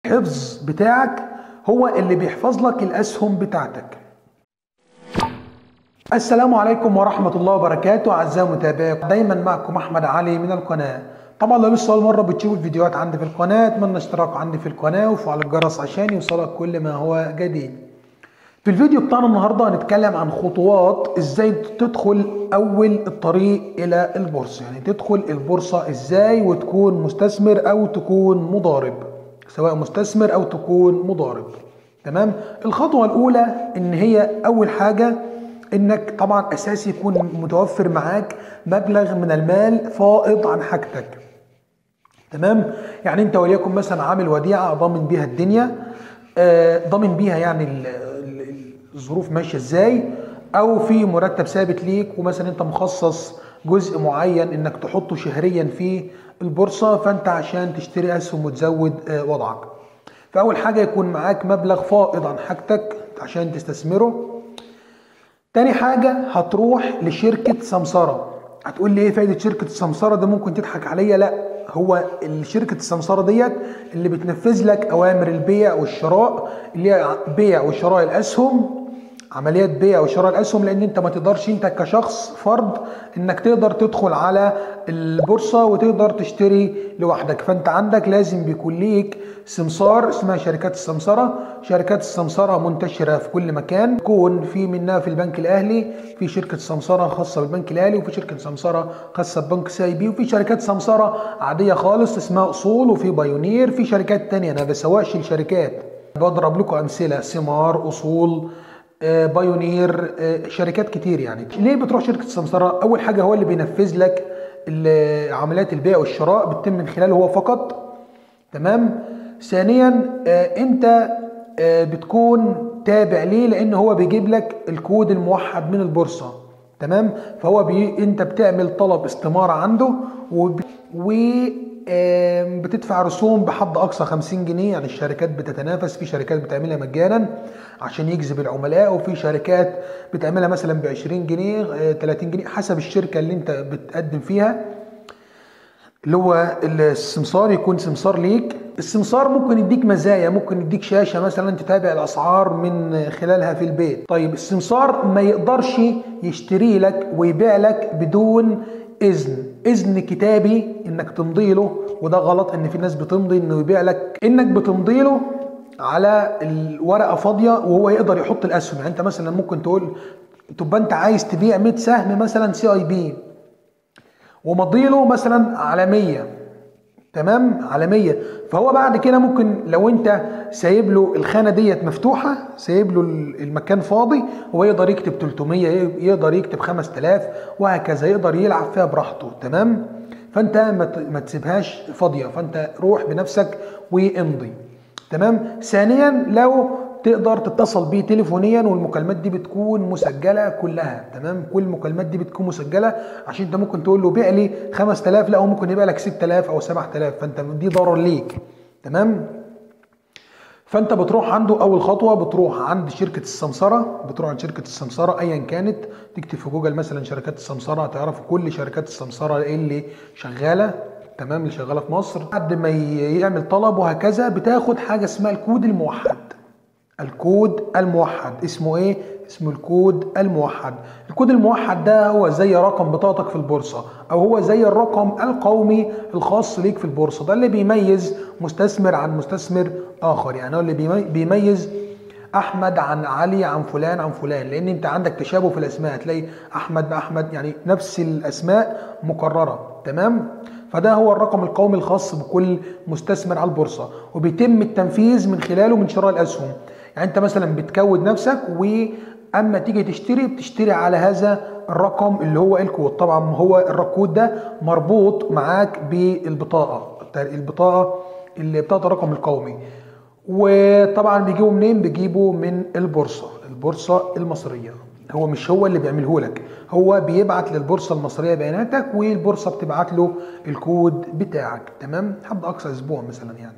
الحفظ بتاعك هو اللي بيحفظ لك الاسهم بتاعتك السلام عليكم ورحمة الله وبركاته أعزائي المتابعين دايما معكم أحمد علي من القناة طبعا لو لسه أول مرة بتشوف الفيديوهات عندي في القناة أتمنى اشتراك عندي في القناة وفعل الجرس عشان يوصلك كل ما هو جديد في الفيديو بتاعنا النهاردة هنتكلم عن خطوات ازاي تدخل أول الطريق إلى البورصة يعني تدخل البورصة ازاي وتكون مستثمر أو تكون مضارب سواء مستثمر أو تكون مضارب تمام الخطوة الأولى إن هي أول حاجة انك طبعا اساسي يكون متوفر معاك مبلغ من المال فائض عن حاجتك تمام يعني انت وليكن مثلا عامل وديعه ضامن بيها الدنيا آه ضامن بيها يعني الظروف ماشيه ازاي او في مرتب ثابت ليك ومثلا انت مخصص جزء معين انك تحطه شهريا في البورصه فانت عشان تشتري اسهم وتزود آه وضعك فاول حاجه يكون معاك مبلغ فائض عن حاجتك عشان تستثمره تاني حاجة هتروح لشركة سمسرة هتقول لي ايه فايدة شركة السمسرة ده ممكن تضحك عليا لا هو شركة السمسرة ديت اللي بتنفذ لك أوامر البيع والشراء اللي هي بيع وشراء الأسهم عمليات بيع وشراء الاسهم لان انت ما تقدرش انت كشخص فرد انك تقدر تدخل على البورصه وتقدر تشتري لوحدك فانت عندك لازم بيكون ليك سمسار اسمها شركات السمسره شركات السمسره منتشره في كل مكان يكون في منها في البنك الاهلي في شركه سمسره خاصه بالبنك الاهلي وفي شركه سمسره خاصه ببنك سي بي وفي شركات سمسره عاديه خالص اسمها اصول وفي بايونير في شركات تانية انا بسواقش الشركات بضرب لكم امثله سمار اصول بايونير شركات كتير يعني ليه بتروح شركه السمسره اول حاجه هو اللي بينفذ لك عمليات البيع والشراء بتتم من خلاله هو فقط تمام ثانيا انت بتكون تابع ليه لان هو بيجيب لك الكود الموحد من البورصه تمام فهو بي... انت بتعمل طلب استماره عنده وب... و بتدفع رسوم بحد اقصى 50 جنيه يعني الشركات بتتنافس في شركات بتعملها مجانا عشان يجذب العملاء وفي شركات بتعملها مثلا ب 20 جنيه 30 جنيه حسب الشركه اللي انت بتقدم فيها اللي هو السمسار يكون سمسار ليك السمسار ممكن يديك مزايا ممكن يديك شاشه مثلا تتابع الاسعار من خلالها في البيت طيب السمسار ما يقدرش يشتري لك ويبيع لك بدون اذن اذن كتابي انك تمضي له وده غلط ان في ناس بتمضي انه يبيع لك انك بتمضي له على الورقه فاضيه وهو يقدر يحط الاسهم يعني انت مثلا ممكن تقول تبقى انت عايز تبيع 100 سهم مثلا سي اي بي ومضي له مثلا على 100 تمام على 100 فهو بعد كده ممكن لو انت سايب له الخانه ديت مفتوحه سايب له المكان فاضي هو يقدر يكتب 300 يقدر يكتب 5000 وهكذا يقدر يلعب فيها براحته تمام فانت ما تسيبهاش فاضيه فانت روح بنفسك وامضي تمام ثانيا لو تقدر تتصل بيه تليفونيا والمكالمات دي بتكون مسجله كلها تمام كل المكالمات دي بتكون مسجله عشان انت ممكن تقول له بيع لي 5000 لا هو ممكن يبيع لك 6000 او 7000 فانت دي ضرر ليك تمام فانت بتروح عنده اول خطوه بتروح عند شركه السمسره بتروح عند شركه السمسره ايا كانت تكتب في جوجل مثلا شركات السمسره هتعرف كل شركات السمسره اللي شغاله تمام اللي شغاله في مصر لحد ما يعمل طلب وهكذا بتاخد حاجه اسمها الكود الموحد الكود الموحد اسمه ايه اسمه الكود الموحد الكود الموحد ده هو زي رقم بطاقتك في البورصة او هو زي الرقم القومي الخاص ليك في البورصة ده اللي بيميز مستثمر عن مستثمر اخر يعني هو اللي بيميز احمد عن علي عن فلان عن فلان لان انت عندك تشابه في الاسماء هتلاقي احمد باحمد يعني نفس الاسماء مكررة تمام فده هو الرقم القومي الخاص بكل مستثمر على البورصة وبيتم التنفيذ من خلاله من شراء الاسهم يعني انت مثلا بتكود نفسك واما تيجي تشتري بتشتري على هذا الرقم اللي هو الكود طبعا هو الكود ده مربوط معاك بالبطاقه البطاقه اللي بطاقه الرقم القومي وطبعا بيجيبوا منين بيجيبوا من البورصه البورصه المصريه هو مش هو اللي بيعمله لك هو بيبعت للبورصه المصريه بياناتك والبورصه بتبعت له الكود بتاعك تمام لحد اقصى اسبوع مثلا يعني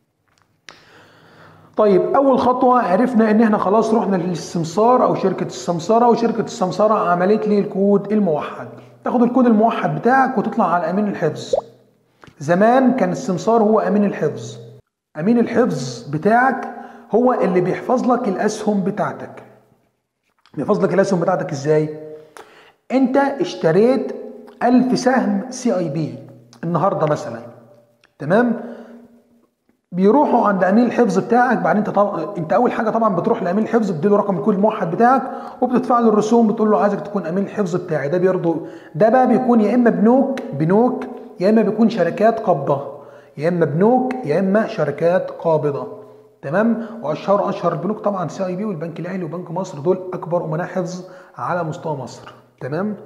طيب اول خطوه عرفنا ان احنا خلاص رحنا للسمسار او شركه السمساره وشركه السمساره عملت لي الكود الموحد تاخد الكود الموحد بتاعك وتطلع على امين الحفظ زمان كان السمسار هو امين الحفظ امين الحفظ بتاعك هو اللي بيحفظ لك الاسهم بتاعتك بيحفظ لك الاسهم بتاعتك ازاي انت اشتريت 1000 سهم سي اي بي النهارده مثلا تمام بيروحوا عند امين الحفظ بتاعك بعدين انت طب... انت اول حاجه طبعا بتروح لامين الحفظ بتديله رقم الكود الموحد بتاعك وبتدفع له الرسوم بتقول له عايزك تكون امين الحفظ بتاعي ده بيرضو ده بقى بيكون يا اما بنوك بنوك يا اما بيكون شركات قابضه يا اما بنوك يا اما شركات قابضه تمام واشهر اشهر البنوك طبعا سي اي بي والبنك الاهلي وبنك مصر دول اكبر امناء حفظ على مستوى مصر تمام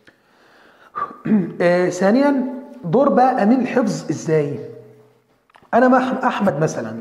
آه ثانيا دور بقى امين الحفظ ازاي انا مح- احمد مثلا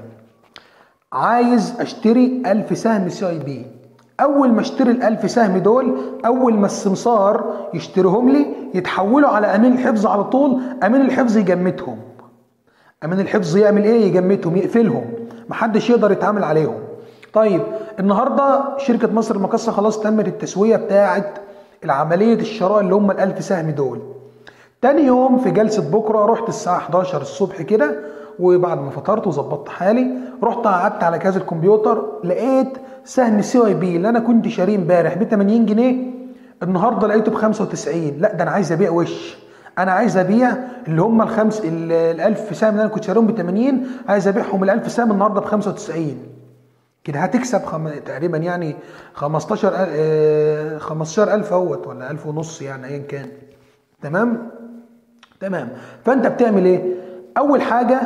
عايز اشتري 1000 سهم سي اي بي اول ما اشتري ال 1000 سهم دول اول ما السمسار يشتريهم لي يتحولوا على امين الحفظ على طول امين الحفظ يجمدهم امين الحفظ يعمل ايه يجمدهم يقفلهم محدش يقدر يتعامل عليهم طيب النهارده شركه مصر المقاصه خلاص تمت التسويه بتاعه العمليه الشراء اللي هم ال 1000 سهم دول تاني يوم في جلسة بكرة رحت الساعة 11 الصبح كده وبعد ما فطرت وظبطت حالي رحت قعدت على جهاز الكمبيوتر لقيت سهم سي اي بي اللي انا كنت شاريه امبارح ب 80 جنيه النهارده لقيته ب 95 لا ده انا عايز ابيع وش انا عايز ابيع اللي هم الخمس ال 1000 سهم اللي انا كنت شاريهم ب 80 عايز ابيعهم ال 1000 سهم النهارده ب 95 كده هتكسب خم... تقريبا يعني 15 آه، 15000 اهوت ولا 1000 ونص يعني ايا كان تمام تمام فانت بتعمل ايه اول حاجه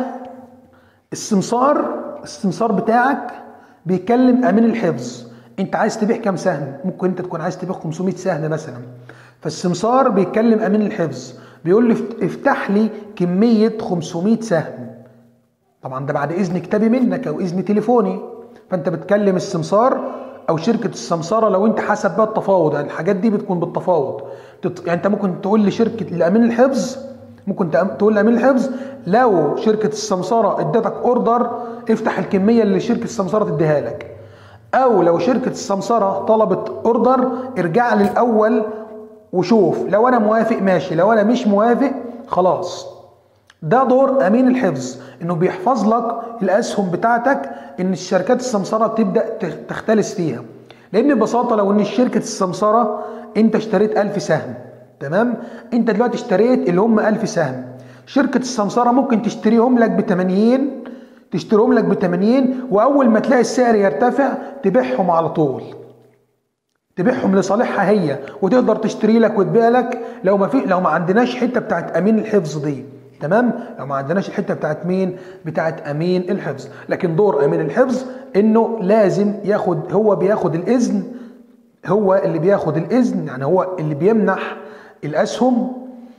السمسار السمسار بتاعك بيكلم امين الحفظ انت عايز تبيع كام سهم ممكن انت تكون عايز تبيع 500 سهم مثلا فالسمسار بيكلم امين الحفظ بيقول له افت- افتح لي كميه 500 سهم طبعا ده بعد اذن كتابي منك او اذن تليفوني فانت بتكلم السمسار او شركه السمساره لو انت حسب بقى التفاوض يعني الحاجات دي بتكون بالتفاوض تت- يعني انت ممكن تقول لشركه لامين الحفظ ممكن تأم- تقول لامين الحفظ لو شركه السمساره ادتك اوردر افتح الكميه اللي شركه السمساره تديها لك او لو شركه السمساره طلبت اوردر ارجع لي الاول وشوف لو انا موافق ماشي لو انا مش موافق خلاص ده دور امين الحفظ انه بيحفظ لك الاسهم بتاعتك ان الشركات السمسره تبدا تخ- تختلس فيها لان ببساطه لو ان شركه السمسره انت اشتريت 1000 سهم تمام انت دلوقتي اشتريت اللي هم 1000 سهم شركه السمسره ممكن تشتريهم لك ب 80 تشتريهم لك ب 80 واول ما تلاقي السعر يرتفع تبيعهم على طول تبيعهم لصالحها هي وتقدر تشتري لك وتبيع لك لو ما في لو ما عندناش حته بتاعت امين الحفظ دي تمام لو ما عندناش الحته بتاعت مين بتاعت امين الحفظ لكن دور امين الحفظ انه لازم ياخد هو بياخد الاذن هو اللي بياخد الاذن يعني هو اللي بيمنح الاسهم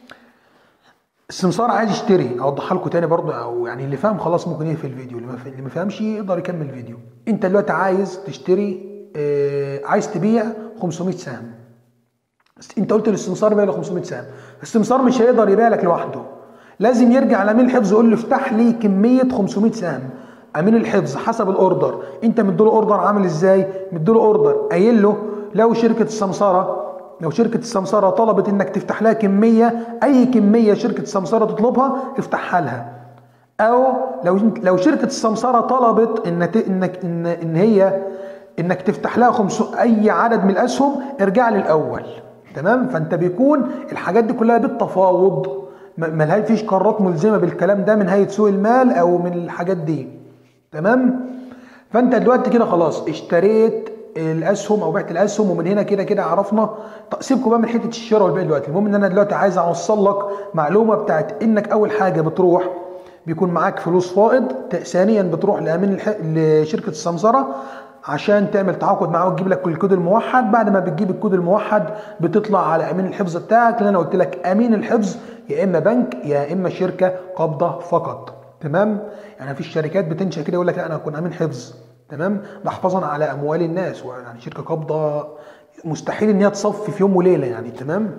السمسار عايز يشتري اوضحها لكم تاني برضه او يعني اللي فاهم خلاص ممكن يقفل الفيديو اللي ما ف- اللي ما فهمش يقدر يكمل الفيديو انت دلوقتي عايز تشتري آه عايز تبيع 500 سهم بس انت قلت للسمسار يبيع له 500 سهم السمسار مش هيقدر يبيع لك لوحده لازم يرجع لامين الحفظ يقول له افتح لي كميه 500 سهم امين الحفظ حسب الاوردر انت مديله اوردر عامل ازاي مديله اوردر قايل له لو شركه السمساره لو شركه السمساره طلبت انك تفتح لها كميه اي كميه شركه السمساره تطلبها افتحها لها او لو لو شركه السمساره طلبت ان ت- انك ان ان هي انك تفتح لها خمس اي عدد من الاسهم ارجع لي الاول تمام فانت بيكون الحاجات دي كلها بالتفاوض ما ما لها- فيش قرارات ملزمه بالكلام ده من هيئه سوق المال او من الحاجات دي تمام فانت دلوقتي كده خلاص اشتريت الاسهم او بعت الاسهم ومن هنا كده كده عرفنا طب سيبكم بقى من حته الشراء والبيع دلوقتي المهم ان انا دلوقتي عايز اوصل لك معلومه بتاعت انك اول حاجه بتروح بيكون معاك فلوس فائض ت- ثانيا بتروح لامين الح... لشركه السمسره عشان تعمل تعاقد معاه وتجيب لك الكود الموحد بعد ما بتجيب الكود الموحد بتطلع على امين الحفظ بتاعك اللي انا قلت لك امين الحفظ يا اما بنك يا اما شركه قابضه فقط تمام يعني في الشركات بتنشا كده يقول لك لا انا هكون امين حفظ تمام ده حفاظا على اموال الناس يعني شركه قابضه مستحيل ان هي تصفي في يوم وليله يعني تمام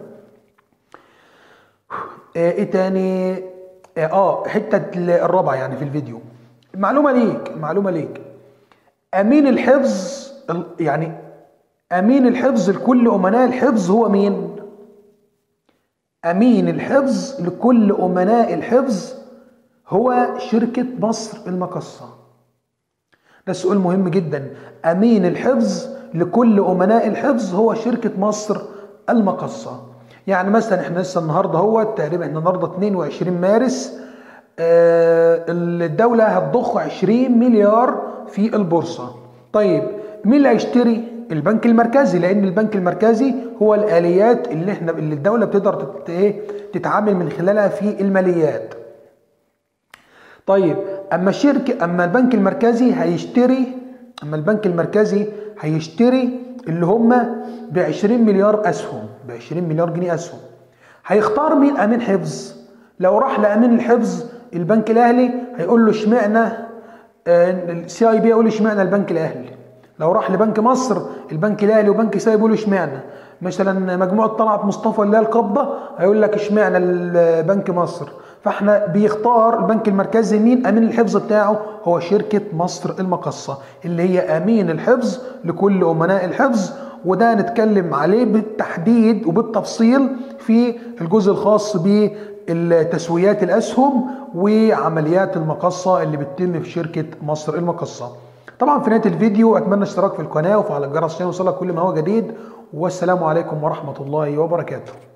آه، ايه تاني اه آه، حته الرابعه يعني في الفيديو معلومه ليك معلومه ليك امين الحفظ ال- يعني امين الحفظ لكل امناء الحفظ هو مين امين الحفظ لكل امناء الحفظ هو شركة مصر المقصة ده سؤال مهم جدا أمين الحفظ لكل أمناء الحفظ هو شركة مصر المقصة يعني مثلا احنا لسه النهارده هو تقريبا احنا النهارده 22 مارس آه الدولة هتضخ 20 مليار في البورصة طيب مين اللي هيشتري البنك المركزي لان البنك المركزي هو الاليات اللي احنا اللي الدوله بتقدر تت... ايه تتعامل من خلالها في الماليات طيب اما الشركه اما البنك المركزي هيشتري اما البنك المركزي هيشتري اللي هم ب 20 مليار اسهم ب 20 مليار جنيه اسهم هيختار مين امين حفظ لو راح لامين الحفظ البنك الاهلي هيقول له اشمعنى السي اي بي يقول اشمعنى البنك الاهلي لو راح لبنك مصر البنك الاهلي وبنك سايب يقولوا اشمعنى مثلا مجموعه طلعت مصطفى اللي هي القبضه هيقول لك اشمعنى بنك مصر فاحنا بيختار البنك المركزي مين امين الحفظ بتاعه هو شركه مصر المقصه اللي هي امين الحفظ لكل امناء الحفظ وده نتكلم عليه بالتحديد وبالتفصيل في الجزء الخاص بتسويات الاسهم وعمليات المقصه اللي بتتم في شركه مصر المقصه طبعا في نهايه الفيديو اتمنى الاشتراك في القناه وفعل الجرس عشان يوصلك كل ما هو جديد والسلام عليكم ورحمه الله وبركاته